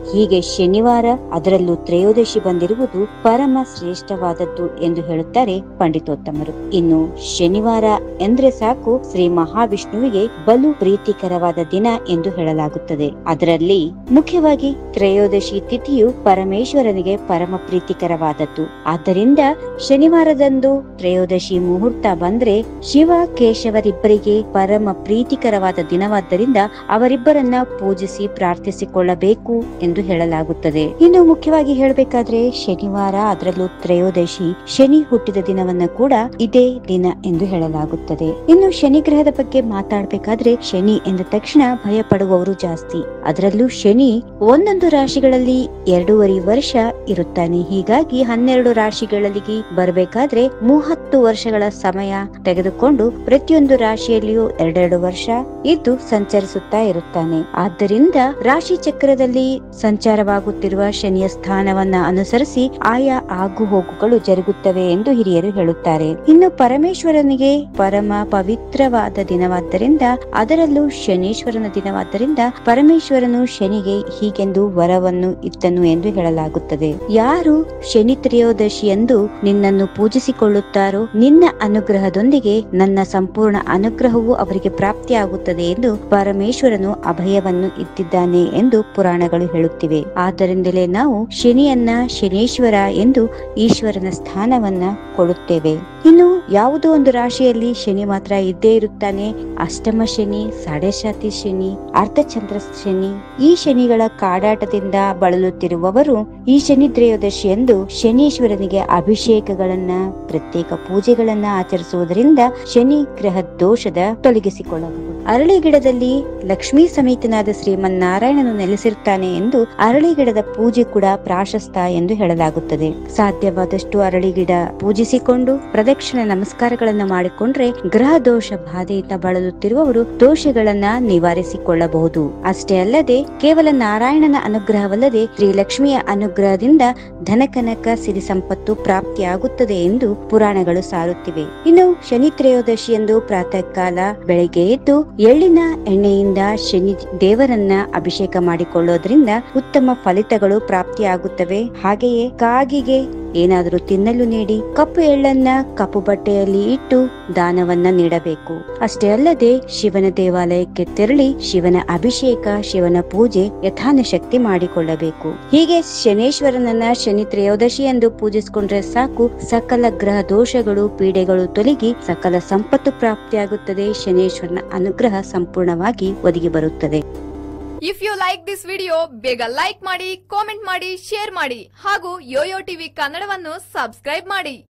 ಹೀಗೆ ಶನಿವಾರ ಅದರಲ್ಲೂ ತ್ರಯೋದಶಿ ಬಂದಿರುವುದು ಪರಮ ಶ್ರೇಷ್ಠವಾದದ್ದು ಎಂದು ಹೇಳುತ್ತಾರೆ ಪಂಡಿತೋತ್ತಮರು ಇನ್ನು ಶನಿವಾರ ಎಂದ್ರೆ ಸಾಕು ಶ್ರೀ ಮಹಾವಿಷ್ಣುವಿಗೆ ಬಲು ಪ್ರೀತಿಕರವಾದ ದಿನ ಎಂದು ಹೇಳಲಾಗುತ್ತದೆ ಅದರಲ್ಲಿ ಮುಖ್ಯವಾಗಿ ತ್ರಯೋದಶಿ ತಿಥಿಯು ಪರಮೇಶ್ವರನಿಗೆ ಪರಮ ಪ್ರೀತಿಕರವಾದದ್ದು ಆದ್ದರಿಂದ ಶನಿವಾರದಂದು ತ್ರಯೋದಶಿ ಮುಹೂರ್ತ ಬಂದ್ರೆ ಶಿವ ಕೇಶವರಿಬ್ಬರಿಗೆ ಪರಮ ಪ್ರೀತಿಕರವಾದ ದಿನವಾದ್ದರಿಂದ ಅವರಿಬ್ಬರನ್ನ ಪೂಜಿಸಿ ಪ್ರಾರ್ಥಿಸಿಕೊಳ್ಳಬೇಕು ಎಂದು ಹೇಳಲಾಗುತ್ತದೆ ಇನ್ನು ಮುಖ್ಯವಾಗಿ ಹೇಳಬೇಕಾದ್ರೆ ಶನಿವಾರ ಅದರಲ್ಲೂ ತ್ರಯೋದಶಿ ಶನಿ ಹುಟ್ಟಿದ ದಿನವನ್ನ ಕೂಡ ಇದೇ ದಿನ ಎಂದು ಹೇಳಲಾಗುತ್ತದೆ ಇನ್ನು ಶನಿ ಗ್ರಹದ ಬಗ್ಗೆ ಮಾತಾಡ್ಬೇಕಾದ್ರೆ ಶನಿ ಎಂದ ತಕ್ಷಣ ಭಯ ಪಡುವವರು ಜಾಸ್ತಿ ಅದರಲ್ಲೂ ಶನಿ ಒಂದೊಂದು ರಾಶಿಗಳಲ್ಲಿ ಎರಡೂವರೆ ವರ್ಷ ಇರುತ್ತಾನೆ ಹೀಗಾಗಿ ಹನ್ನೆರಡು ರಾಶಿಗಳಿಗೆ ಬರಬೇಕಾದ್ರೆ ಮೂವತ್ತು ವರ್ಷಗಳ ಸಮಯ ತೆಗೆದುಕೊಂಡು ಪ್ರತಿಯೊಂದು ರಾಶಿಯಲ್ಲಿಯೂ ಎರಡೆರಡು ವರ್ಷ ಇದ್ದು ಸಂಚರಿಸುತ್ತಾ ಇರುತ್ತಾನೆ ಆದ್ದರಿಂದ ರಾಶಿ ಚಕ್ರದಲ್ಲಿ ಸಂಚಾರವಾಗುತ್ತಿರುವ ಶನಿಯ ಸ್ಥಾನವನ್ನ ಅನುಸರಿಸಿ ಆಯಾ ಆಗು ಹೋಗುಗಳು ಜರುಗುತ್ತವೆ ಎಂದು ಹಿರಿಯರು ಹೇಳುತ್ತಾರೆ ಇನ್ನು ಪರಮೇಶ್ವರನಿಗೆ ಪರಮ ಪವಿತ್ರವಾದ ದಿನವಾದ್ದರಿಂದ ಅದರಲ್ಲೂ ಶನೀಶ್ವರನ ದಿನವಾದ್ದರಿಂದ ಪರಮೇಶ್ವರನು ಶನಿಗೆ ಹೀಗೆಂದು ವರವನ್ನು ಇತ್ತನು ಎಂದು ಹೇಳಲಾಗುತ್ತದೆ ಯಾರು ಶನಿ ತ್ರಯೋದಶಿ ಎಂದು ನಿನ್ನನ್ನು ಪೂಜಿಸಿಕೊಳ್ಳುತ್ತಾರೋ ನಿನ್ನ ಅನುಗ್ರಹದೊಂದಿಗೆ ನನ್ನ ಸಂಪೂರ್ಣ ಅನುಗ್ರಹವು ಅವರಿಗೆ ಪ್ರಾಪ್ತಿಯಾಗುತ್ತದೆ ಎಂದು ಪರಮೇಶ್ವರನು ಅಭಯವನ್ನು ಇಟ್ಟಿದ್ದಾನೆ ಎಂದು ಪುರಾಣಗಳು ಹೇಳುತ್ತಿವೆ ಆದ್ದರಿಂದಲೇ ನಾವು ಶನಿಯನ್ನ ಶನೇಶ್ವರ ಎಂದು ಈಶ್ವರನ ಸ್ಥಾನವನ್ನ ಕೊಡುತ್ತೇವೆ ಇನ್ನು ಯಾವುದೋ ಒಂದು ರಾಶಿಯಲ್ಲಿ ಶನಿ ಮಾತ್ರ ಇದ್ದೇ ಇರುತ್ತಾನೆ ಅಷ್ಟಮ ಶನಿ ಸಾಡೆಶಾತಿ ಶನಿ ಅರ್ಧಚಂದ್ರ ಶನಿ ಈ ಶನಿಗಳ ಕಾಡಾಟದಿಂದ ಬಳಲುತ್ತಿರುವವರು ಈ ಶನಿ ತ್ರಯೋದಶಿ ಎಂದು ಶನೀಶ್ವರನಿಗೆ ಅಭಿಷೇಕಗಳನ್ನ ಪ್ರತ್ಯೇಕ ಪೂಜೆಗಳನ್ನ ಆಚರಿಸುವುದರಿಂದ ಶನಿ ಗ್ರಹ ದೋಷದ ತೊಲಗಿಸಿಕೊಳ್ಳಬಹುದು ಅರಳಿ ಗಿಡದಲ್ಲಿ ಲಕ್ಷ್ಮೀ ಸಮೇತನಾದ ಶ್ರೀಮನ್ನಾರಾಯಣನು ನೆಲೆಸಿರುತ್ತಾನೆ ಎಂದು ಅರಳಿ ಗಿಡದ ಪೂಜೆ ಕೂಡ ಪ್ರಾಶಸ್ತ ಎಂದು ಹೇಳಲಾಗುತ್ತದೆ ಸಾಧ್ಯವಾದಷ್ಟು ಅರಳಿ ಗಿಡ ಪೂಜಿಸಿಕೊಂಡು ಪ್ರದಕ್ಷಿಣೆ ನಮಸ್ಕಾರಗಳನ್ನ ಮಾಡಿಕೊಂಡ್ರೆ ಗ್ರಹ ದೋಷ ಬಾಧೆಯಿಂದ ಬಳಲುತ್ತಿರುವವರು ದೋಷಗಳನ್ನ ನಿವಾರಿಸಿಕೊಳ್ಳಬಹುದು ಅಷ್ಟೇ ಅಲ್ಲದೆ ಕೇವಲ ನಾರಾಯಣನ ಅನುಗ್ರಹವಲ್ಲದೆ ಶ್ರೀ ಲಕ್ಷ್ಮಿಯ ಅನುಗ್ರಹದಿಂದ ಧನಕನಕ ಸಿರಿ ಸಂಪತ್ತು ಪ್ರಾಪ್ತಿಯಾಗುತ್ತದೆ ಎಂದು ಪುರಾಣಗಳು ಸಾರುತ್ತಿವೆ ಇನ್ನು ಶನಿ ತ್ರಯೋದಶಿ ಎಂದು ಪ್ರಾತಃ ಕಾಲ ಬೆಳಿಗ್ಗೆ ಎದ್ದು ಎಳ್ಳಿನ ಎಣ್ಣೆಯಿಂದ ಶನಿ ದೇವರನ್ನ ಅಭಿಷೇಕ ಮಾಡಿಕೊಳ್ಳೋದ್ರಿಂದ ಉತ್ತಮ ಫಲಿತಗಳು ಪ್ರಾಪ್ತಿಯಾಗುತ್ತವೆ ಹಾಗೆಯೇ ಕಾಗಿಗೆ ಏನಾದರೂ ತಿನ್ನಲು ನೀಡಿ ಕಪ್ಪು ಎಳ್ಳನ್ನ ಕಪ್ಪು ಬಟ್ಟೆಯಲ್ಲಿ ಇಟ್ಟು ದಾನವನ್ನ ನೀಡಬೇಕು ಅಷ್ಟೇ ಅಲ್ಲದೆ ಶಿವನ ದೇವಾಲಯಕ್ಕೆ ತೆರಳಿ ಶಿವನ ಅಭಿಷೇಕ ಶಿವನ ಪೂಜೆ ಯಥಾನಶಕ್ತಿ ಮಾಡಿಕೊಳ್ಳಬೇಕು ಹೀಗೆ ಶನೇಶ್ವರನನ್ನ ಶನಿ ತ್ರಯೋದಶಿ ಎಂದು ಪೂಜಿಸಿಕೊಂಡ್ರೆ ಸಾಕು ಸಕಲ ಗ್ರಹ ದೋಷಗಳು ಪೀಡೆಗಳು ತೊಲಗಿ ಸಕಲ ಸಂಪತ್ತು ಪ್ರಾಪ್ತಿಯಾಗುತ್ತದೆ ಶನೇಶ್ವರನ ಅನುಗ್ರಹ ಸಂಪೂರ್ಣವಾಗಿ ಒದಗಿ ಬರುತ್ತದೆ if you like this video ಬೇಗ ಲೈಕ್ ಮಾಡಿ ಕಾಮೆಂಟ್ ಮಾಡಿ ಶೇರ್ ಮಾಡಿ ಹಾಗೂ ಯೋಯೋ ಟಿವಿ ಕನ್ನಡವನ್ನು ಸಬ್ಸ್ಕ್ರೈಬ್ ಮಾಡಿ